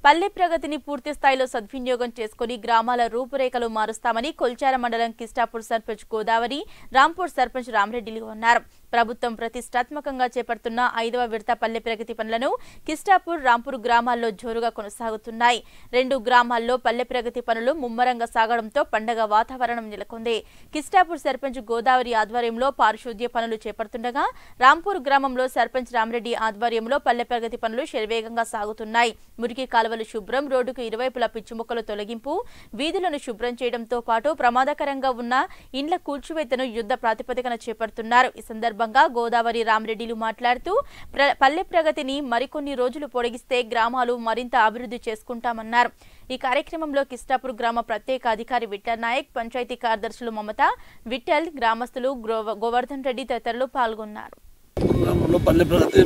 పల్లె ప్రగతిని పూర్తి స్థాయిలో సద్వినియోగం చేసుకుని గ్రామాల రూపురేఖలు మారుస్తామని కొల్చార మండలం కిస్టాపూర్ సర్పంచ్ గోదావరి రాంపూర్ సర్పంచ్ రామరెడ్డిలు అన్నారు ప్రభుత్వం ప్రతిష్టాత్మకంగా చేపడుతున్న ఐదవ విడత పల్లె ప్రగతి పనులను కిస్టాపూర్ రాంపూర్ గ్రామాల్లో జోరుగా కొనసాగుతున్నాయి రెండు గ్రామాల్లో పల్లె ప్రగతి పనులు ముమ్మరంగా సాగడంతో పండగ వాతావరణం నెలకొంది కిస్టాపూర్ సర్పంచ్ గోదావరి ఆధ్వర్యంలో పారిశుద్ధ్య పనులు చేపడుతుండగా రాంపూర్ గ్రామంలో సర్పంచ్ రామరెడ్డి ఆధ్వర్యంలో పల్లె ప్రగతి పనులు శరవేగంగా సాగుతున్నాయి మురికి కాలువలు శుభ్రం రోడ్డుకు ఇరువైపులా పిచ్చి మొక్కలు తొలగింపు వీధులను శుభ్రం చేయడంతో పాటు ప్రమాదకరంగా ఉన్న ఇండ్ల కూల్చివేతను యుద్ధ ప్రాతిపదికన చేపడుతున్నారు ఈ సందర్భంగా గోదావరి రామరెడ్డిలు మాట్లాడుతూ ప్ర- పల్లె ప్రగతిని మరికొన్ని రోజులు పొడిగిస్తే గ్రామాలు మరింత అభివృద్ధి చేసుకుంటామన్నారు ఈ కార్యక్రమంలో కిస్టాపూర్ గ్రామ ప్రత్యేక అధికారి విఠల్ నాయక్ పంచాయతీ కార్యదర్శులు మమత విఠల్ గ్రామస్తులు గ్రో- గోవర్ధన్ రెడ్డి తదితరులు పాల్గొన్నారు గ్రామంలో పల్లె ప్రగతి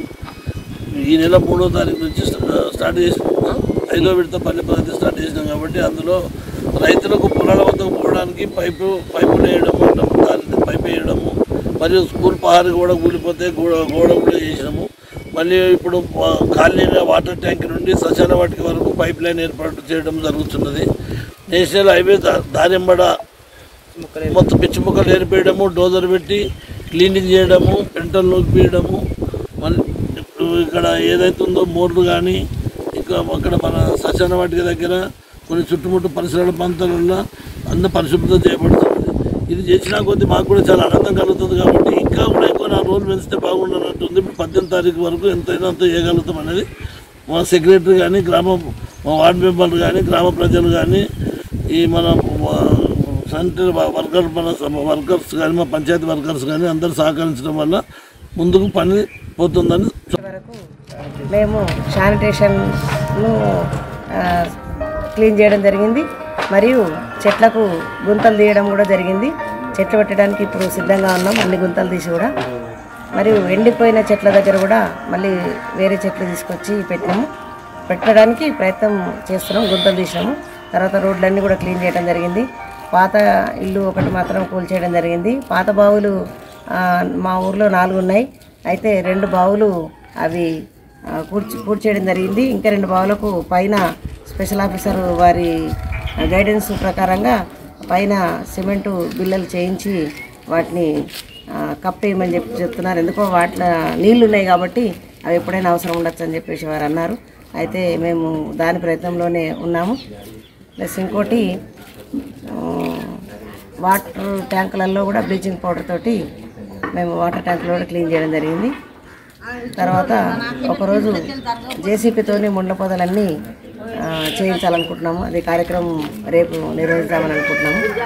ఈ నెల మూడో తారీఖు నుంచి స్టా- స్టార్ట్ చేసినాం ఐదో విడత పల్లె ప్రగతి స్టార్ట్ చేసినాం కాబట్టి అందులో రైతులకు పొలాల వద్దకు పోవడానికి పైపు పైపులు వేయడము దాని పైపు వేయడము మరియు స్కూల్ పహారి కూడా కూలిపోతే గోడ గోడ కూడా చేసినాము మళ్ళీ ఇప్పుడు వా- ఖాళీగా వాటర్ ట్యాంక్ నుండి శ్మశాన వాటికి వరకు పైప్ లైన్ ఏర్పాటు చేయడం జరుగుతున్నది నేషనల్ హైవే దా- దారింబడ మొత్తం పిచ్చి ముక్కలు ఏరిపేయడము డోజర్ పెట్టి క్లీనింగ్ చేయడము పెంటలు నూపియడము మళ్ళీ ఇప్పుడు ఇక్కడ ఏదైతే ఉందో మోర్లు కానీ ఇంకా అక్కడ మన శ్మశాన వాటిక దగ్గర కొన్ని చుట్టుముట్టు పరిసరాల ప్రాంతాలలో అంత పరిశుభ్రత చేయబడుతుంది ఇది చేసినా కొద్దీ మాకు కూడా చాలా ఆనందం కలుగుతుంది కాబట్టి ఇంకా కూడా ఎక్కువ నా రోజులు పెంచితే బాగుండనట్టుంది ఇప్పుడు పద్దెనిమిది తారీఖు వరకు ఎంతైనా అంత చేయగలుగుతాం అనేది మా సెక్రటరీ కానీ గ్రామ మా వార్డు మెంబర్లు కానీ గ్రామ ప్రజలు కానీ ఈ మన సెంటర్ వర్కర్ మన వర్కర్స్ కానీ మా పంచాయతీ వర్కర్స్ కానీ అందరూ సహకరించడం వల్ల ముందుకు పని పోతుందని వరకు మేము శానిటేషన్ను ఆ, క్లీన్ చేయడం జరిగింది మరియు చెట్లకు గుంతలు తీయడం కూడా జరిగింది చెట్లు పెట్టడానికి ఇప్పుడు సిద్ధంగా ఉన్నాం అన్ని గుంతలు తీసి కూడా మరియు ఎండిపోయిన చెట్ల దగ్గర కూడా మళ్ళీ వేరే చెట్లు తీసుకొచ్చి పెట్టినాము పెట్టడానికి ప్రయత్నం చేస్తున్నాం గుంతలు తీసినాము తర్వాత రోడ్లన్నీ కూడా క్లీన్ చేయడం జరిగింది పాత ఇల్లు ఒకటి మాత్రం కూల్చేయడం జరిగింది పాత బావులు ఆ, మా ఊర్లో నాలుగు ఉన్నాయి అయితే రెండు బావులు అవి ఆ, కూర్చి కూర్చేయడం జరిగింది ఇంకా రెండు బావులకు పైన స్పెషల్ ఆఫీసర్ వారి గైడెన్స్ ప్రకారంగా పైన సిమెంటు బిల్లలు చేయించి వాటిని ఆ, కప్పేయమని చెప్పి చెప్తున్నారు ఎందుకో వాటిలో నీళ్లు ఉన్నాయి కాబట్టి అవి ఎప్పుడైనా అవసరం ఉండొచ్చు అని చెప్పేసి వారు అన్నారు అయితే మేము దాని ప్రయత్నంలోనే ఉన్నాము ప్లస్ ఇంకోటి ఆ, వాటర్ ట్యాంకులలో కూడా బ్లీచింగ్ పౌడర్ తోటి మేము వాటర్ ట్యాంకులు కూడా క్లీన్ చేయడం జరిగింది తర్వాత ఒకరోజు జేసీపీతోని ముండ్ల పొదలన్నీ ఆ, చేయించాలనుకుంటున్నాము అది కార్యక్రమం రేపు నిర్వహిద్దామని అనుకుంటున్నాము